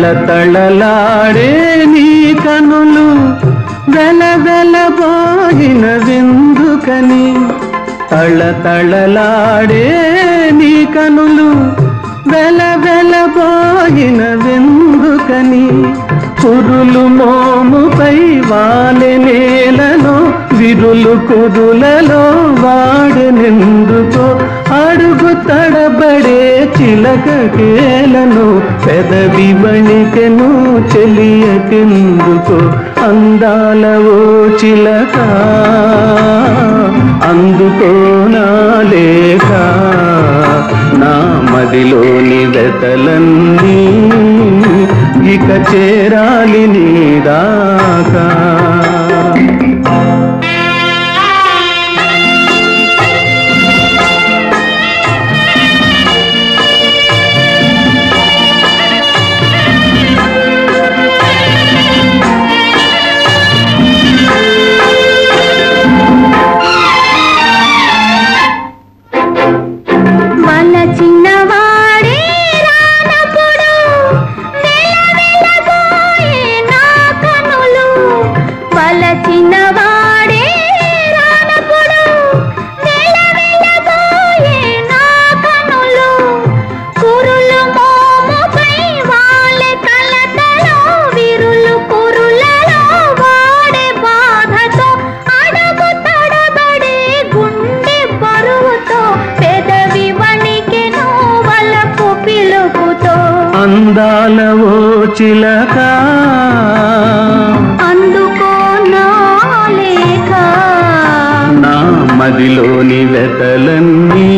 తళతళలాడే నీ కనులు వెల వెలబోయిన విందుకని తళతళలాడే నీ కనులు వెల వెలబోయిన విందుకని కురులు మోముపై వాలె నేలలో విరులు కురులలో వాడనెందుకో అడుగు తడబడే చిలక కేలను పెదవి వణికెను చెలియకెందుకో అందాల ఓ చిలక అందుకో నా లేఖ నా మదిలోని వెతలన్నీ ఇక చేరాలి నీ దాకా వలచిన వాడే రానప్పుడు వెలవెలబోయే నా కనులు వలచిన వాడే రానప్పుడు వెలవెలబోయే నా కనులు కురులు మోముపై వాలె కలతలో విరులు కురులలో వాడే బాధతో అడుగు తడబడే గుండె బరువుతో పెదవి వణికెను వలపు పిలుపుతో అందాల ఓ చిలక అందుకో నా లేఖ నా మదిలోని వెతలన్నీ